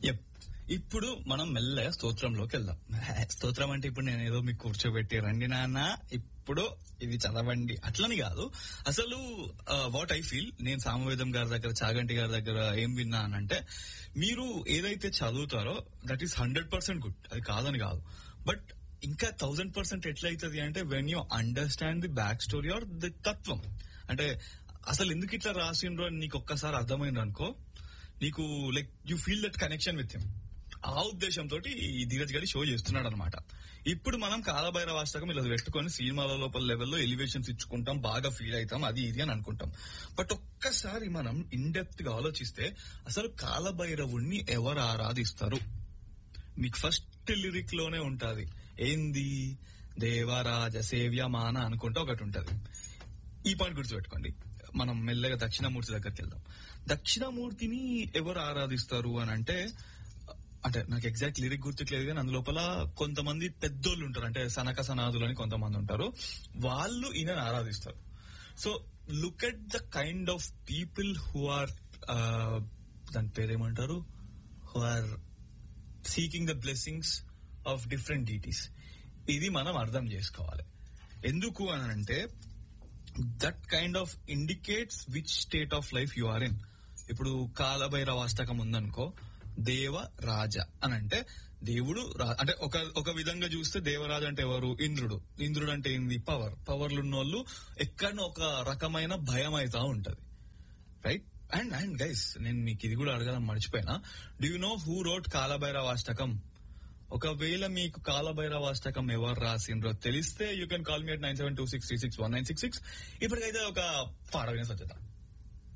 Yep. ఇప్పుడు మనం మెల్లగా స్తోత్రంలోకి వెళ్దాం స్తోత్రం అంటే ఇప్పుడు నేను ఏదో మీకు కూర్చోబెట్టి రండి నాన్న ఇప్పుడు ఇది చదవండి అట్లని కాదు అసలు వాట్ ఐ ఫీల్ నేను సామవేదం గారి దగ్గర చాగంటి గారి దగ్గర ఏం విన్నా అంటే మీరు ఏదైతే చదువుతారో that is hundred percent good అది కాదని కాదు బట్ ఇంకా థౌసండ్ పర్సెంట్ ఎట్లయితది అంటే when you understand the back story or the తత్వం అంటే అసలు ఎందుకు ఇట్లా రాసిండ్రో అని నీకు ఒక్కసారి అర్థమైంది అనుకో నీకు like you feel that connection with him ఆ ఉద్దేశంతో ఈ ధీరజ్ గారి షో చేస్తున్నాడు అనమాట ఇప్పుడు మనం కాలభైరవ వాస్తకం ఇలా పెట్టుకొని సినిమాల లోపల లెవెల్లో ఎలివేషన్స్ ఇచ్చుకుంటాం బాగా ఫీల్ అవుతాం అది ఇది అని అనుకుంటాం బట్ ఒక్కసారి మనం ఇన్ డెప్త్ గా ఆలోచిస్తే అసలు కాలభైరవుణ్ణి ఎవరు ఆరాధిస్తారు మీకు ఫస్ట్ లిరిక్ లోనే ఉంటది ఏంది దేవరాజ సేవ్యమాన అనుకుంటే ఒకటి ఉంటది ఈ పాయింట్ గుర్తుపెట్టుకోండి మనం మెల్లగా దక్షిణామూర్తి దగ్గరికి వెళ్దాం దక్షిణామూర్తిని ఎవరు ఆరాధిస్తారు అని అంటే అంటే నాకు ఎగ్జాక్ట్ లిరిక్ గుర్తులేదు కానీ అందులోపల కొంతమంది పెద్దోళ్ళు ఉంటారు అంటే సనక సనాదులు అని కొంతమంది ఉంటారు వాళ్ళు ఈయనని ఆరాధిస్తారు so look at the kind of people who are దాని పేరేమంటారు who are seeking the blessings of different deities ఇది మనం అర్థం చేసుకోవాలి ఎందుకు అని అంటే that kind of indicates which state of life you are in ఇప్పుడు కాలభైరవాష్టకం ఉందనుకో దేవ రాజ అని అంటే దేవుడు రా- అంటే ఒక ఒక విధంగా చూస్తే దేవరాజు అంటే ఎవరు ఇంద్రుడు ఇంద్రుడు అంటే ఏంది పవర్ పవర్లు ఉన్నోళ్ళు ఎక్కడో ఒక రకమైన భయం అవుతా ఉంటది రైట్ అండ్ అండ్ గైస్ నేను మీకు ఇది కూడా అడగాలని మర్చిపోయినా do you know who wrote Kalabhairavashtakam ఒకవేళ మీకు కాలభైరవాష్టకం ఎవరు రాసిండ్రో తెలిస్తే you can call me at nine seven two six three six one nine six six ఇప్పటికైతే ఒక పాట వినేసి వచ్చేద్దాం